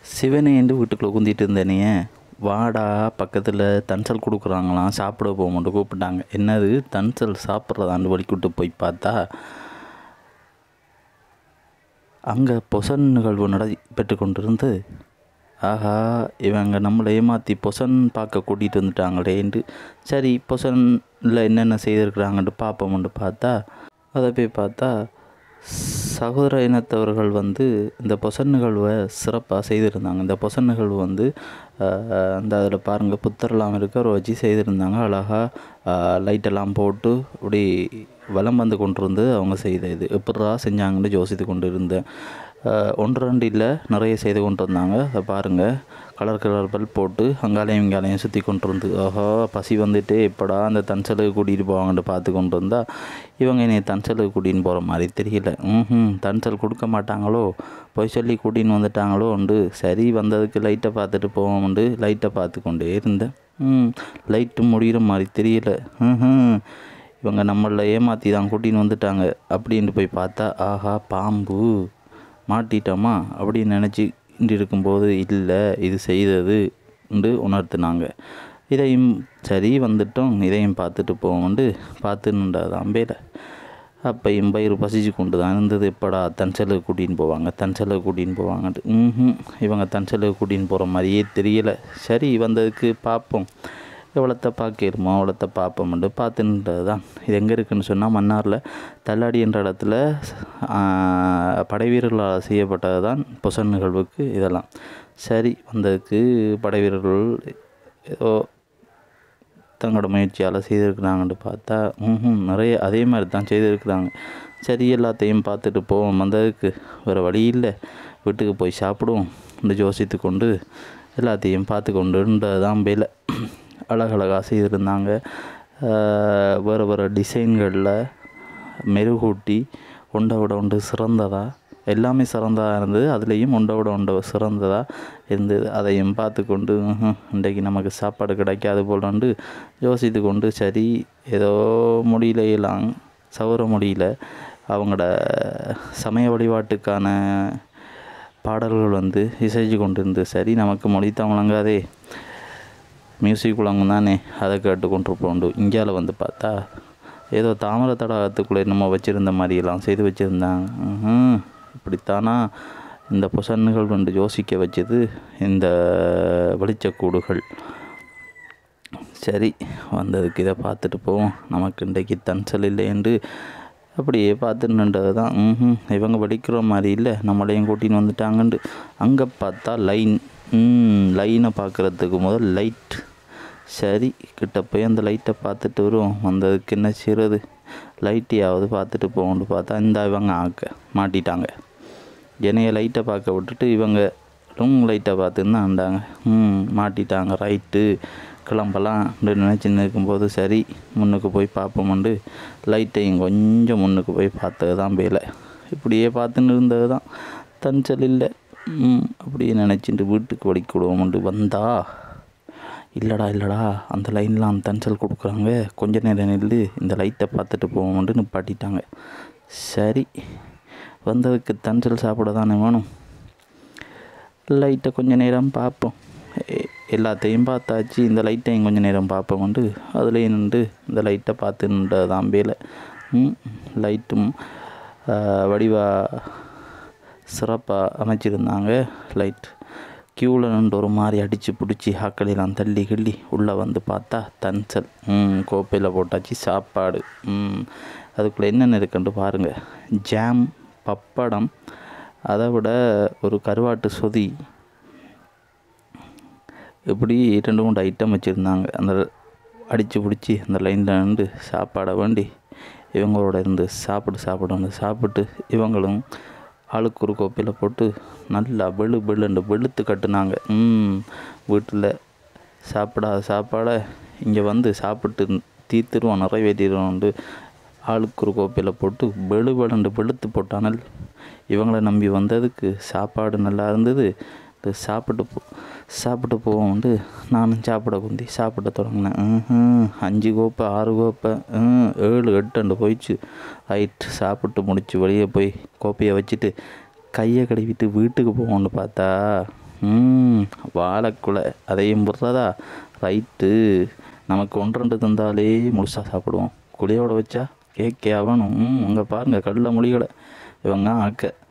சிவனேண்டு வீட்டுக்குள்ளே குந்திட்டு இருந்தேனே வாடா பக்கத்தில் தன்சல் கொடுக்குறாங்களாம் சாப்பிட போகும்போது கூப்பிட்டாங்க என்னது தன்சல் சாப்பிட்றதாண்டு வலிக்கிட்டு போய் பார்த்தா அங்கே பொசன் நிகழ்வு நடைபெற்று கொண்டிருந்து ஆஹா இவங்க நம்மளை ஏமாற்றி பொசன் பார்க்க கூட்டிகிட்டு வந்துட்டாங்களேன்ட்டு சரி பொசனில் என்னென்ன செய்திருக்கிறாங்கன்ட்டு பார்ப்போம்னு பார்த்தா அதை போய் பார்த்தா சகோதர இனத்தவர்கள் வந்து இந்த பொசன் நிகழ்வை சிறப்பாக செய்திருந்தாங்க இந்த பொசன் நிகழ்வு வந்து ஆஹ், அந்த அதில் பாருங்கள் புத்தர்லாம் இருக்க ஒரு வச்சு செய்திருந்தாங்க அழகாக லைட்டெல்லாம் போட்டு அப்படி வலம் வந்து கொண்டு இருந்து அவங்க செய்த இது எப்படா செஞ்சாங்கன்னு யோசித்து கொண்டு இருந்தேன் ஆஹ், ஒன்று ரெண்டு இல்லை நிறைய செய்து கொண்டு வந்தாங்க அதை பாருங்கள் கலர் கலர் பல்ப் போட்டு அங்காலையும் இங்காலையும் சுற்றி கொண்டு இருந்து ஓஹோ பசி வந்துட்டு எப்படா அந்த தன்சலுக்கு கூட்டிகிட்டு போவாங்கன்னு பார்த்து கொண்டு வந்தா இவங்க என்னை தன்சலுக்கு கூட்டின்னு போகிற மாதிரி தெரியல ம் தன்சல் கொடுக்க மாட்டாங்களோ போய் சொல்லி கூட்டின்னு வந்துட்டாங்களோ உண்டு சரி வந்ததுக்கு லைட்டை பார்த்துட்டு போவோம்ண்டு லைட்டை பார்த்து கொண்டே இருந்தேன் ம் லைட்டு முடிகிற மாதிரி தெரியல ம் இவங்க நம்மள ஏமாற்றி தான் கூட்டின்னு வந்துட்டாங்க அப்படின்ட்டு போய் பார்த்தா ஆஹா பாம்பு மாட்டிட்டோமா அப்படின்னு நினச்சி இருக்கும்போது இல்லை இது செய்தது உண்டு உணர்த்தினாங்க இதையும் சரி வந்துட்டோம் இதையும் பார்த்துட்டு போவோம்ண்டு பார்த்துன்னுண்டாதான் பேல அப்பையும் பயிர் பசிச்சு கொண்டு தான் இருந்தது எப்படா தன்சலுக்கு கூட்டின்னு போவாங்க தன்சலுக்கு கூட்டின்னு போவாங்கன்ட்டு ம் இவங்க தன்சலுக்கு கூட்டின்னு போகிற மாதிரியே தெரியலை சரி வந்ததுக்கு பார்ப்போம் எவ்வளோத்த பார்க்கணுமோ அவ்வளோத்த பார்ப்போம்ட்டு பார்த்துன்றது தான் இது எங்கே இருக்குன்னு சொன்னால் மன்னாரில் தள்ளாடி என்ற இடத்துல ஆஹ், படை வீரர்களால் செய்யப்பட்டது தான் பொசன் நிகழ்வுக்கு இதெல்லாம் சரி வந்ததுக்கு படை வீரர்கள் ஏதோ தங்களோட முயற்சியால் செய்திருக்கிறாங்கன்னு பார்த்தா ம் நிறைய அதே மாதிரி தான் செய்திருக்கிறாங்க சரி எல்லாத்தையும் பார்த்துட்டு போவோம் வந்ததுக்கு வேறு வழி இல்லை வீட்டுக்கு போய் சாப்பிடுவோம் இந்த யோசித்து கொண்டு எல்லாத்தையும் பார்த்து கொண்டுன்றது தான் வேலை அழகழகாக செய்திருந்தாங்க ஆஹ் வேறு வேறு டிசைன்களில் மெருகூட்டி ஒன்றை விட ஒன்று சிறந்ததாக எல்லாமே சிறந்ததாக இருந்தது அதுலேயும் ஒன்றை விட ஒன்று சிறந்ததாக இருந்தது அதையும் பார்த்து கொண்டு "ம்ஹும், இன்றைக்கு நமக்கு சாப்பாடு கிடைக்காது போலண்டு யோசித்து கொண்டு சரி ஏதோ முடியலையெல்லாம் சவர முடியல அவங்களோட சமய வழிபாட்டுக்கான பாடல்கள் வந்து இசைச்சு கொண்டு இருந்து சரி நமக்கு மொழி தான் வழங்காதே மியூசிக் வழங்கும் தானே அதை கேட்டு கொண்டு போண்டு இந்தியாவில் வந்து பார்த்தா ஏதோ தாமரை தடாகத்துக்குள்ளே என்னமோ வச்சுருந்த மாதிரியெல்லாம் செய்து வச்சுருந்தாங்க ம்ஹும். இப்படித்தானா இந்த பொசன்கள் வந்து யோசிக்க வச்சது இந்த வெளிச்சக்கூடுகள் சரி வந்ததுக்கு இதை பார்த்துட்டு போவோம் நமக்கு இன்றைக்கு தன்சல் இல்லையென்று அப்படியே பார்த்துட்டு நின்றது தான் ம் இவங்க படிக்கிற மாதிரி இல்லை நம்மளையும் கூட்டின்னு வந்துட்டாங்கண்டு அங்கே பார்த்தா லைன் லைனை பார்க்குறதுக்கு முதல் லைட் சரி கிட்ட போய் அந்த லைட்டை பார்த்துட்டு வருவோம் வந்ததுக்கு என்ன செய்கிறது லைட்டையாவது பார்த்துட்டு போகணுன்னு பார்த்தா இந்த இவங்க ஆக்க மாட்டிட்டாங்க என்னைய லைட்டை பார்க்க விட்டுட்டு இவங்க ரூம் லைட்டை பார்த்துன்னு தான் ஆண்டாங்க ம் மாட்டிட்டாங்க ரைட்டு கிளம்பலாம் நினச்சின்னு இருக்கும்போது சரி முன்னுக்கு போய் பார்ப்போம்ண்டு லைட்டையும் கொஞ்சம் முன்னுக்கு போய் பார்த்தது தான் வேலை இப்படியே பார்த்துன்னு இருந்தது தான் தஞ்சல் இல்லை ம் அப்படியே நினச்சிட்டு வீட்டுக்கு வடிக்க விடுவோம்ண்டு வந்தா இல்லைடா இல்லைடா அந்த லைன்லாம் தஞ்சல் கொடுக்குறாங்க கொஞ்ச நேரம் நில்லு இந்த லைட்டை பார்த்துட்டு போவோம்ட்டு நிப்பாட்டிட்டாங்க சரி வந்ததுக்கு தஞ்சல் சாப்பிட தானே வேணும் லைட்டை கொஞ்ச நேரம் பார்ப்போம் எ- எல்லாத்தையும் பார்த்தாச்சு இந்த லைட்டையும் கொஞ்ச நேரம் பார்ப்போம்ண்டு அதுலேயும் நின்று இந்த லைட்டை பார்த்து நின்றது தான் வேலை ம், லைட்டும் வடிவாக சிறப்பாக அமைச்சிருந்தாங்க லைட் க்யூவில் நின்று ஒரு மாதிரி அடித்து பிடிச்சி ஆக்களெல்லாம் தள்ளி கிள்ளி உள்ளே வந்து பார்த்தா தன்சல் ம் கோப்பையில் போட்டாச்சு சாப்பாடு ம் அதுக்குள்ளே என்னென்ன இருக்குன்ட்டு பாருங்கள் ஜாம் பப்படம் அதை விட ஒரு கருவாட்டு சொதி இப்படி ரெண்டு மூணு ஐட்டம் வச்சுருந்தாங்க அந்த அடித்து பிடிச்சி அந்த லைனில் நின்று சாப்பாடை வேண்டி இவங்களோட இருந்து சாப்பிட்டு சாப்பிடணும் சாப்பிட்டு இவங்களும் ஆளுக்கு ஒரு கோப்பையில் போட்டு நல்லா வெளு வெளுண்டு வெளுத்து கட்டுனாங்க ம் வீட்டில் சாப்பிடாத சாப்பாடை இங்கே வந்து சாப்பிட்டு தீர்த்துருவோம் நிறைவேற்றிடுவோம்ண்டு ஆளுக்கு ஒரு கோப்பையில் போட்டு வெளு வெளுண்டு வெளுத்து போட்டானல் இவங்கள நம்பி வந்ததுக்கு சாப்பாடு நல்லா இருந்தது இது சாப்பிட்டு போ சாப்பிட்டு போவோம்ட்டு நானும் சாப்பிட குந்தி சாப்பிட தொடங்கினேன் ம்ஹும். அஞ்சு கோப்பை ஆறு கோப்பை ம், ஏழு எட்டு போயிடுச்சு ரைட் சாப்பிட்டு முடிச்சு வெளியே போய் கோப்பையை வச்சுட்டு கையை கழுவிட்டு வீட்டுக்கு போவோம்னு பார்த்தா ம் வாழைக்குலை அதையும் போடுறதா ரைட்டு நமக்கு ஒன்று ரெண்டு தந்தாலே முழுசாக சாப்பிடுவோம் குழியோட வச்சா கேக்கே ஆகணும் ம் அங்கே பாருங்கள் கடல மொழிகளை இவங்க ஆக்க